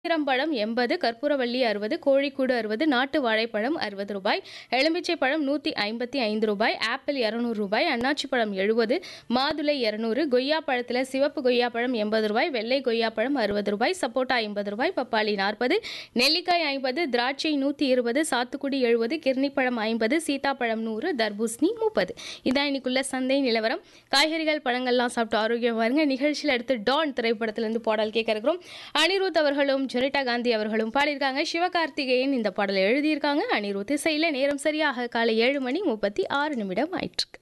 பழம் எண்பது கற்பூரவள்ளி அறுபது கோழிக்கூடு அறுபது நாட்டு வாழைப்பழம் அறுபது ரூபாய் எலுமிச்சை பழம் நூற்றி ஐம்பத்தி ஐந்து ரூபாய் ஆப்பிள் இரநூறு ரூபாய் அன்னாச்சி பழம் எழுபது மாதுளை இரநூறு கொய்யா பழத்தில் சிவப்பு கொய்யா பழம் எண்பது ரூபாய் வெள்ளை கொய்யா பழம் அறுபது ரூபாய் சப்போட்டா ஐம்பது ரூபாய் பப்பாளி நாற்பது நெல்லிக்காய் ஐம்பது திராட்சை நூற்றி இருபது சாத்துக்குடி எழுபது கிர்னிப்பழம் ஐம்பது சீதாப்பழம் நூறு தர்பூசணி முப்பது இதான் இன்னைக்குள்ள சந்தை நிலவரம் காய்கறிகள் பழங்கள்லாம் சாப்பிட்டு ஆரோக்கியம் வருங்க நிகழ்ச்சியில் அடுத்து டான் திரைப்படத்திலிருந்து பாடல் கேட்க இருக்கிறோம் அனிருத் அவர்களும் ஜெனிட்டா காந்தி அவர்களும் பாடியிருக்காங்க சிவகார்த்திகேயன் இந்த பாடலை எழுதியிருக்காங்க அனிருத் இசையில் நேரம் சரியாக காலை ஏழு மணி முப்பத்தி ஆறு நிமிடம் ஆயிற்றுக்கு